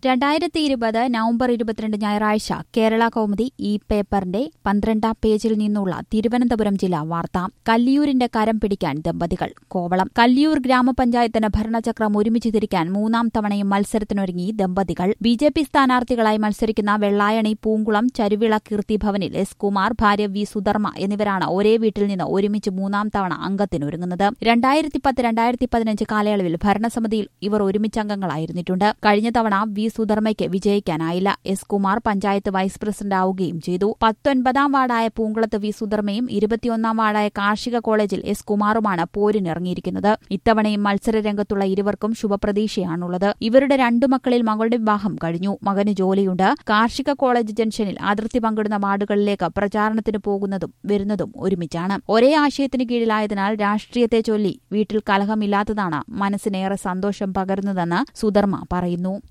രണ്ടായിരത്തി ഇരുപത് നവംബർ ഇരുപത്തിരണ്ട് ഞായറാഴ്ച കേരള കൗമുദി ഈ പേപ്പറിന്റെ പന്ത്രണ്ടാം പേജിൽ നിന്നുള്ള തിരുവനന്തപുരം ജില്ലാ വാർത്ത കല്ലിയൂരിന്റെ കരം പിടിക്കാൻ ദമ്പതികൾ കോവളം കല്ലിയൂർ ഗ്രാമപഞ്ചായത്തിന് ഭരണചക്രം ഒരുമിച്ച് തിരിക്കാൻ മൂന്നാം തവണയും മത്സരത്തിനൊരുങ്ങി ദമ്പതികൾ ബി ജെ പി സ്ഥാനാർത്ഥികളായി മത്സരിക്കുന്ന വെള്ളായണി പൂങ്കുളം ചരുവിള കീർത്തിഭവനിൽ എസ് കുമാർ ഭാര്യ വി സുധർമ്മ എന്നിവരാണ് ഒരേ വീട്ടിൽ നിന്ന് ഒരുമിച്ച് മൂന്നാം തവണ അംഗത്തിനൊരുങ്ങുന്നത് രണ്ടായിരത്തി പത്ത് രണ്ടായിരത്തി പതിനഞ്ച് കാലയളവിൽ ഭരണസമിതിയിൽ ഇവർ ഒരുമിച്ച് അംഗങ്ങളായിരുന്നിട്ടുണ്ട് കഴിഞ്ഞ തവണ വി സുധർമ്മയ്ക്ക് വിജയിക്കാനായില്ല S Kumar panchayat vice president ആവുകയും ചെയ്തു പത്തൊൻപതാം വാർഡായ പൂങ്കുളത്ത് വി സുധർമ്മയും ഇരുപത്തിയൊന്നാം വാർഡായ കാർഷിക കോളേജിൽ എസ് കുമാറുമാണ് പോരിനിറങ്ങിയിരിക്കുന്നത് ഇത്തവണയും മത്സരരംഗത്തുള്ള ഇരുവർക്കും ശുഭപ്രതീക്ഷയാണുള്ളത് ഇവരുടെ രണ്ടു മക്കളിൽ മകളുടെ വിവാഹം കഴിഞ്ഞു മകന് ജോലിയുണ്ട് കാർഷിക കോളേജ് ജംഗ്ഷനിൽ അതിർത്തി പങ്കിടുന്ന വാർഡുകളിലേക്ക് പ്രചാരണത്തിന് പോകുന്നതും വരുന്നതും ഒരുമിച്ചാണ് ഒരേ ആശയത്തിന് കീഴിലായതിനാൽ രാഷ്ട്രീയത്തെ ചൊല്ലി വീട്ടിൽ കലഹമില്ലാത്തതാണ് മനസ്സിനേറെ സന്തോഷം പകരുന്നതെന്ന് സുധർമ്മ പറയുന്നു